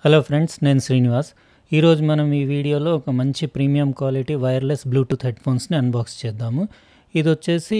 hello friends నేను శ్రీనివాస్ ఈరోజు మనం ఈ వీడియోలో ఒక మంచి ప్రీమియం క్వాలిటీ వైర్లెస్ బ్లూటూత్ హెడ్ఫోన్స్ని అన్బాక్స్ చేద్దాము ఇది వచ్చేసి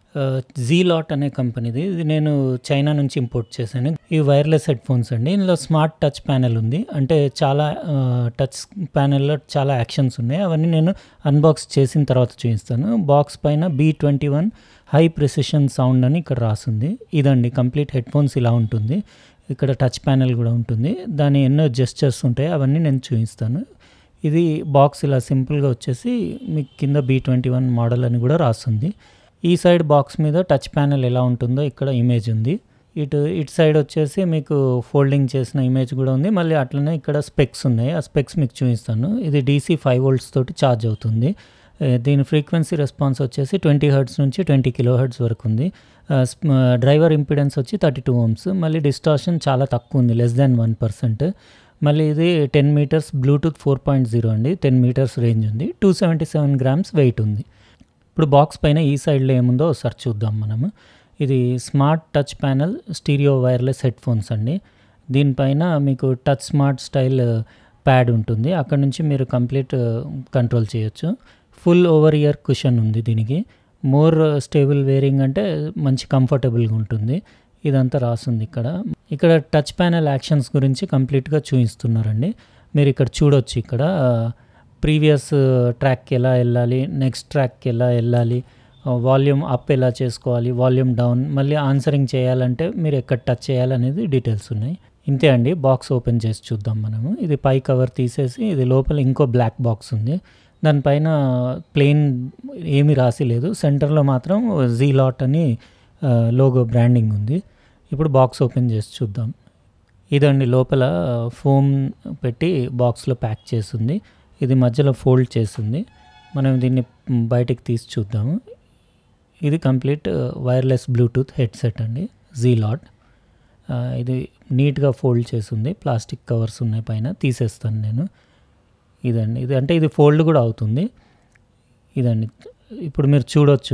జీ లాట్ అనే కంపెనీది ఇది నేను చైనా నుంచి ఇంపోర్ట్ చేశాను ఈ వైర్లెస్ హెడ్ఫోన్స్ అండి ఇందులో స్మార్ట్ టచ్ ప్యానెల్ ఉంది అంటే చాలా టచ్ ప్యానెల్లో చాలా యాక్షన్స్ ఉన్నాయి అవన్నీ నేను అన్బాక్స్ చేసిన తర్వాత చూపిస్తాను బాక్స్ పైన B twenty one high precision sound అని ఇక్కడ రాసింది ఇదండి కంప్లీట్ హెడ్ఫోన్స్ ఇలా ఉంటుంది ఇక్కడ టచ్ ప్యానెల్ కూడా ఉంటుంది దాని ఎన్నో జెస్చర్స్ ఉంటాయి అవన్నీ నేను చూపిస్తాను ఇది బాక్స్ ఇలా సింపుల్గా వచ్చేసి మీకు కింద బీ ట్వంటీ వన్ మోడల్ అని కూడా రాస్తుంది ఈ సైడ్ బాక్స్ మీద టచ్ ప్యానెల్ ఎలా ఉంటుందో ఇక్కడ ఇమేజ్ ఉంది ఇటు ఇటు సైడ్ వచ్చేసి మీకు ఫోల్డింగ్ చేసిన ఇమేజ్ కూడా ఉంది మళ్ళీ అట్లనే ఇక్కడ స్పెక్స్ ఉన్నాయి ఆ స్పెక్స్ మీకు చూపిస్తాను ఇది డీసీ ఫైవ్ వోల్ట్స్ తోటి ఛార్జ్ అవుతుంది దీని ఫ్రీక్వెన్సీ రెస్పాన్స్ వచ్చేసి ట్వంటీ హర్ట్స్ నుంచి ట్వంటీ కిలో హర్ట్స్ వరకు ఉంది డ్రైవర్ ఇంపిడెన్స్ వచ్చి థర్టీ టూ ఓమ్స్ మళ్ళీ డిస్టార్షన్ చాలా తక్కువ ఉంది లెస్ దాన్ వన్ పర్సెంట్ మళ్ళీ ఇది ten metres bluetooth four point zero అండి టెన్ మీటర్స్ రేంజ్ ఉంది two seventy seven grams weight ఉంది ఇప్పుడు బాక్స్ పైన ఈ సైడ్లో ఏముందో ఒకసారి చూద్దాం మనము ఇది smart touch panel stereo wireless headphones అండి దీనిపైన మీకు టచ్ స్మార్ట్ స్టైల్ ప్యాడ్ ఉంటుంది అక్కడ నుంచి మీరు కంప్లీట్ కంట్రోల్ చేయొచ్చు ఫుల్ ఓవర్ ఇయర్ కుషన్ ఉంది దీనికి మోర్ స్టేబుల్ వేరింగ్ అంటే మంచి కంఫర్టబుల్గా ఉంటుంది ఇదంతా రాస్తుంది ఇక్కడ ఇక్కడ టచ్ ప్యానల్ యాక్షన్స్ గురించి కంప్లీట్గా చూపిస్తున్నారండి మీరు ఇక్కడ చూడొచ్చు ఇక్కడ ప్రీవియస్ ట్రాక్కి ఎలా వెళ్ళాలి నెక్స్ట్ ట్రాక్కి ఎలా వెళ్ళాలి వాల్యూమ్ అప్ ఎలా చేసుకోవాలి వాల్యూమ్ డౌన్ మళ్ళీ ఆన్సరింగ్ చేయాలంటే మీరు ఎక్కడ టచ్ చేయాలనేది డీటెయిల్స్ ఉన్నాయి ఇంతే అండి బాక్స్ ఓపెన్ చేసి చూద్దాం మనము ఇది పై కవర్ తీసేసి ఇది లోపల ఇంకో బ్లాక్ బాక్స్ ఉంది దానిపైన ప్లెయిన్ ఏమీ రాసి లేదు సెంటర్లో మాత్రం జీ లాట్ అని లోగో బ్రాండింగ్ ఉంది ఇప్పుడు బాక్స్ ఓపెన్ చేసి చూద్దాం ఇదండి లోపల ఫోమ్ పెట్టి బాక్స్లో ప్యాక్ చేసింది ఇది మధ్యలో ఫోల్డ్ చేసింది మనం దీన్ని బయటికి తీసి చూద్దాము ఇది కంప్లీట్ వైర్లెస్ బ్లూటూత్ హెడ్సెట్ అండి జీ లాట్ ఇది నీట్గా ఫోల్డ్ చేసింది ప్లాస్టిక్ కవర్స్ ఉన్నాయి పైన తీసేస్తాను నేను ఇదండి ఇది అంటే ఇది ఫోల్డ్ కూడా అవుతుంది ఇదండి ఇప్పుడు మీరు చూడొచ్చు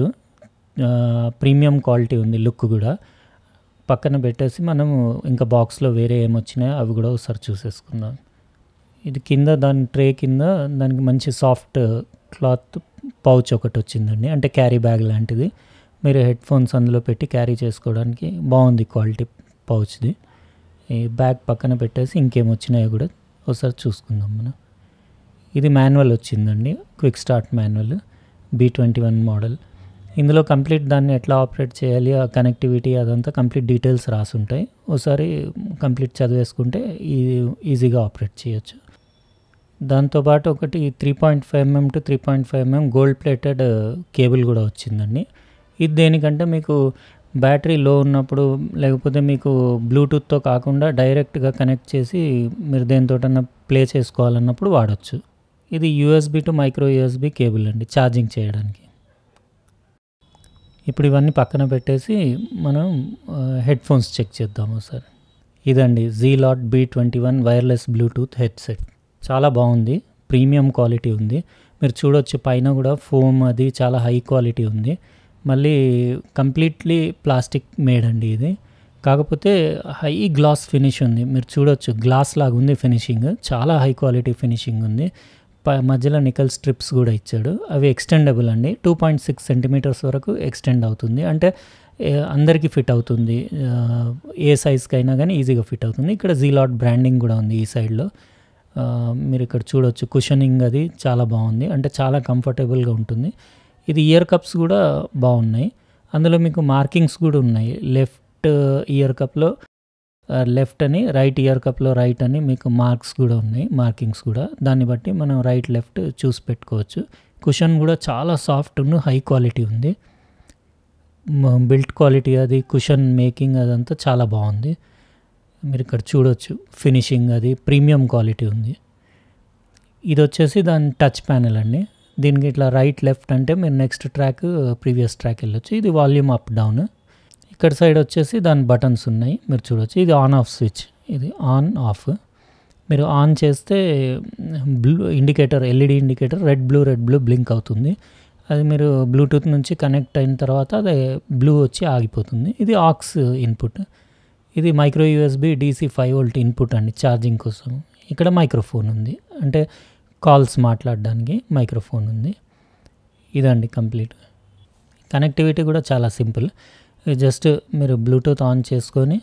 ప్రీమియం క్వాలిటీ ఉంది లుక్ కూడా పక్కన పెట్టేసి మనము ఇంకా బాక్స్లో వేరే ఏమొచ్చినాయో అవి కూడా ఒకసారి చూసేసుకుందాం ఇది కింద దాని ట్రే కింద దానికి మంచి సాఫ్ట్ క్లాత్ పౌచ్ ఒకటి వచ్చిందండి అంటే క్యారీ బ్యాగ్ లాంటిది మీరు హెడ్ ఫోన్స్ అందులో పెట్టి క్యారీ చేసుకోవడానికి బాగుంది క్వాలిటీ పౌచ్ది ఈ బ్యాగ్ పక్కన పెట్టేసి ఇంకేమొచ్చినాయో కూడా ఒకసారి చూసుకుందాం మనం ఇది మాన్యువల్ వచ్చిందండి quick start manual B twenty one model ఇందులో కంప్లీట్ దాన్ని ఎట్లా ఆపరేట్ చేయాలి ఆ కనెక్టివిటీ అదంతా కంప్లీట్ డీటెయిల్స్ రాసి ఉంటాయి ఒకసారి కంప్లీట్ చదివేసుకుంటే ఈజీగా ఆపరేట్ చేయొచ్చు దాంతోపాటు ఒకటి three point five mm to three point five mm gold plated cable కూడా వచ్చిందండి ఇది దేనికంటే మీకు బ్యాటరీ లో ఉన్నప్పుడు లేకపోతే మీకు బ్లూటూత్తో కాకుండా డైరెక్ట్గా కనెక్ట్ చేసి మీరు దేనితోటన్నా ప్లే చేసుకోవాలన్నప్పుడు వాడచ్చు ఇది USB to micro USB cable అండి ఛార్జింగ్ చేయడానికి ఇప్పుడు ఇవన్నీ పక్కన పెట్టేసి మనం హెడ్ ఫోన్స్ చెక్ చేద్దాము సార్ ఇదండి G lot B twenty one wireless bluetooth headset చాలా బాగుంది ప్రీమియం క్వాలిటీ ఉంది మీరు చూడొచ్చు పైన కూడా ఫోమ్ అది చాలా హై క్వాలిటీ ఉంది మళ్ళీ కంప్లీట్లీ ప్లాస్టిక్ మేడ్ అండి ఇది కాకపోతే హై గ్లాస్ ఫినిష్ ఉంది మీరు చూడొచ్చు గ్లాస్ లాగా ఉంది ఫినిషింగ్ చాలా హై క్వాలిటీ ఫినిషింగ్ ఉంది మధ్యలో నికల్ స్ట్రిప్స్ కూడా ఇచ్చాడు అవి ఎక్స్టెండబుల్ అండి టూ పాయింట్ సిక్స్ సెంటీమీటర్స్ వరకు ఎక్స్టెండ్ అవుతుంది అంటే అందరికీ ఫిట్ అవుతుంది ఏ సైజ్కి అయినా కానీ ఈజీగా ఫిట్ అవుతుంది ఇక్కడ జీలాట్ బ్రాండింగ్ కూడా ఉంది ఈ సైడ్లో మీరు ఇక్కడ చూడొచ్చు కుషనింగ్ అది చాలా బాగుంది అంటే చాలా కంఫర్టబుల్గా ఉంటుంది ఇది ఇయర్ కప్స్ కూడా బాగున్నాయి అందులో మీకు మార్కింగ్స్ కూడా ఉన్నాయి లెఫ్ట్ ఇయర్ కప్లో లెఫ్ట్ అని రైట్ ఇయర్ కప్లో రైట్ అని మీకు మార్క్స్ కూడా ఉన్నాయి మార్కింగ్స్ కూడా దాన్ని బట్టి మనం రైట్ లెఫ్ట్ చూసి పెట్టుకోవచ్చు కుషన్ కూడా చాలా సాఫ్ట్ హై క్వాలిటీ ఉంది బిల్ట్ క్వాలిటీ అది కుషన్ మేకింగ్ అదంతా చాలా బాగుంది మీరు ఇక్కడ చూడొచ్చు ఫినిషింగ్ అది ప్రీమియం క్వాలిటీ ఉంది ఇది వచ్చేసి దాని టచ్ ప్యానెల్ అండి దీనికి ఇట్లా రైట్ లెఫ్ట్ అంటే మీరు నెక్స్ట్ ట్రాక్ ప్రీవియస్ ట్రాక్ వెళ్ళొచ్చు ఇది వాల్యూమ్ అప్ డౌన్ ఇక్కడ సైడ్ వచ్చేసి దాని బటన్స్ ఉన్నాయి మీరు చూడొచ్చు ఇది ఆన్ ఆఫ్ స్విచ్ ఇది ఆన్ ఆఫ్ మీరు ఆన్ చేస్తే blue indicator LED indicator red blue red blue blink అవుతుంది అది మీరు బ్లూటూత్ నుంచి కనెక్ట్ అయిన తర్వాత అది బ్లూ వచ్చి ఆగిపోతుంది ఇది ఆక్స్ ఇన్పుట్ ఇది micro USB DC five volt input అండి ఛార్జింగ్ కోసం ఇక్కడ మైక్రోఫోన్ ఉంది అంటే కాల్స్ మాట్లాడడానికి మైక్రోఫోన్ ఉంది ఇదండి కంప్లీట్ కనెక్టివిటీ కూడా చాలా సింపుల్ జస్ట్ మీరు బ్లూటూత్ ఆన్ చేసుకొని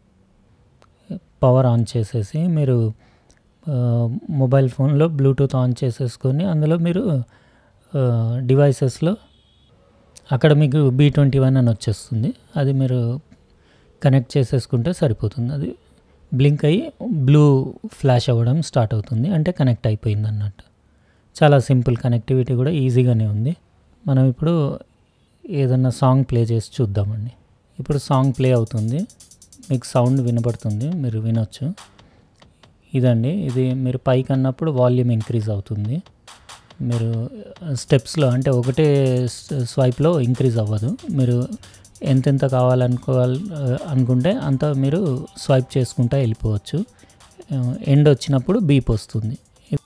పవర్ ఆన్ చేసేసి మీరు మొబైల్ ఫోన్లో బ్లూటూత్ ఆన్ చేసేసుకొని అందులో మీరు డివైసెస్లో అక్కడ మీకు బీ ట్వంటీ వన్ అని వచ్చేస్తుంది అది మీరు కనెక్ట్ చేసేసుకుంటే సరిపోతుంది అది బ్లింక్ అయ్యి బ్లూ ఫ్లాష్ అవ్వడం స్టార్ట్ అవుతుంది అంటే కనెక్ట్ అయిపోయింది అన్నట్టు చాలా సింపుల్ కనెక్టివిటీ కూడా ఈజీగానే ఉంది మనం ఇప్పుడు ఏదన్నా సాంగ్ ప్లే చేసి చూద్దామండి ఇప్పుడు సాంగ్ ప్లే అవుతుంది మీకు సౌండ్ వినపడుతుంది మీరు వినొచ్చు ఇదండి ఇది మీరు పైకి అన్నప్పుడు వాల్యూమ్ ఇంక్రీజ్ అవుతుంది మీరు స్టెప్స్లో అంటే ఒకటే స్వైప్లో ఇంక్రీజ్ అవ్వదు మీరు ఎంతెంత కావాలనుకోవాలి అనుకుంటే అంత మీరు స్వైప్ చేసుకుంటూ వెళ్ళిపోవచ్చు ఎండ్ వచ్చినప్పుడు బీప్ వస్తుంది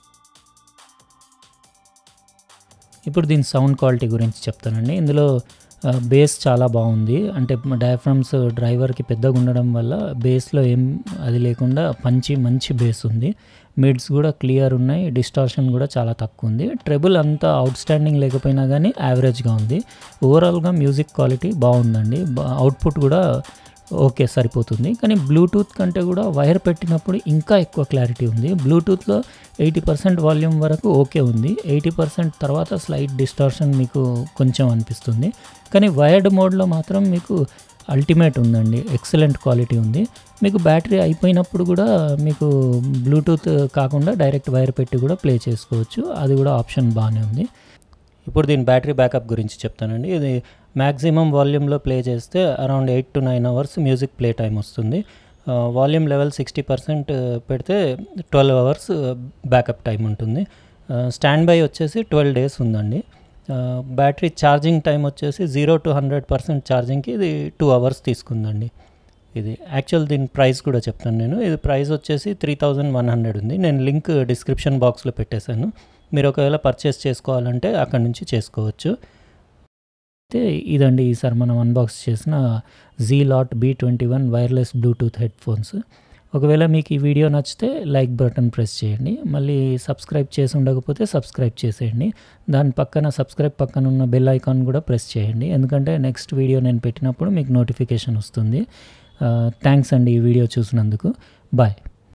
ఇప్పుడు దీని సౌండ్ క్వాలిటీ గురించి చెప్తానండి ఇందులో బేస్ చాలా బాగుంది అంటే డయాఫ్రమ్స్ డ్రైవర్కి పెద్దగా ఉండడం వల్ల బేస్లో ఏం అది లేకుండా పంచి మంచి బేస్ ఉంది మిడ్స్ కూడా క్లియర్ ఉన్నాయి డిస్టార్షన్ కూడా చాలా తక్కువ ఉంది ట్రెబుల్ అంతా అవుట్ స్టాండింగ్ లేకపోయినా కానీ యావరేజ్గా ఉంది ఓవరాల్గా మ్యూజిక్ క్వాలిటీ బాగుందండి అవుట్పుట్ కూడా ఓకే సరిపోతుంది కానీ బ్లూటూత్ కంటే కూడా వైర్ పెట్టినప్పుడు ఇంకా ఎక్కువ క్లారిటీ ఉంది బ్లూటూత్లో ఎయిటీ పర్సెంట్ వాల్యూమ్ వరకు ఓకే ఉంది ఎయిటీ పర్సెంట్ తర్వాత స్లైట్ డిస్టార్షన్ మీకు కొంచెం అనిపిస్తుంది కానీ వైర్డ్ మోడ్లో మాత్రం మీకు అల్టిమేట్ ఉందండి ఎక్సలెంట్ క్వాలిటీ ఉంది మీకు బ్యాటరీ అయిపోయినప్పుడు కూడా మీకు బ్లూటూత్ కాకుండా డైరెక్ట్ వైర్ పెట్టి కూడా ప్లే చేసుకోవచ్చు అది కూడా ఆప్షన్ బాగానే ఉంది ఇప్పుడు దీని బ్యాటరీ బ్యాకప్ గురించి చెప్తానండి ఇది మ్యాక్సిమం వాల్యూమ్లో ప్లే చేస్తే around eight to nine hours music play time వస్తుంది వాల్యూమ్ లెవెల్ సిక్స్టీ పర్సెంట్ పెడితే ట్వెల్వ్ అవర్స్ బ్యాకప్ టైం ఉంటుంది స్టాండ్ బై వచ్చేసి ట్వెల్వ్ డేస్ ఉందండి బ్యాటరీ ఛార్జింగ్ టైం వచ్చేసి జీరో టు హండ్రెడ్ పర్సెంట్ ఛార్జింగ్కి ఇది టూ అవర్స్ తీసుకుందండి ఇది యాక్చువల్ దీని ప్రైస్ కూడా చెప్తాను నేను ఇది ప్రైస్ వచ్చేసి త్రీ థౌజండ్ వన్ హండ్రెడ్ ఉంది నేను లింక్ డిస్క్రిప్షన్ బాక్స్లో పెట్టేశాను మీరు ఒకవేళ పర్చేస్ చేసుకోవాలంటే అక్కడ నుంచి చేసుకోవచ్చు అయితే ఇదండి ఈసారి మనం అన్బాక్స్ చేసిన G lot B twenty one wireless bluetooth headphones ఒకవేళ మీకు ఈ వీడియో నచ్చితే లైక్ బటన్ ప్రెస్ చేయండి మళ్ళీ సబ్స్క్రైబ్ చేసి ఉండకపోతే సబ్స్క్రైబ్ చేసేయండి దాని పక్కన సబ్స్క్రైబ్ పక్కన ఉన్న బెల్ ఐకాన్ కూడా ప్రెస్ చేయండి ఎందుకంటే నెక్స్ట్ వీడియో నేను పెట్టినప్పుడు మీకు నోటిఫికేషన్ వస్తుంది థ్యాంక్స్ అండి ఈ వీడియో చూసినందుకు బాయ్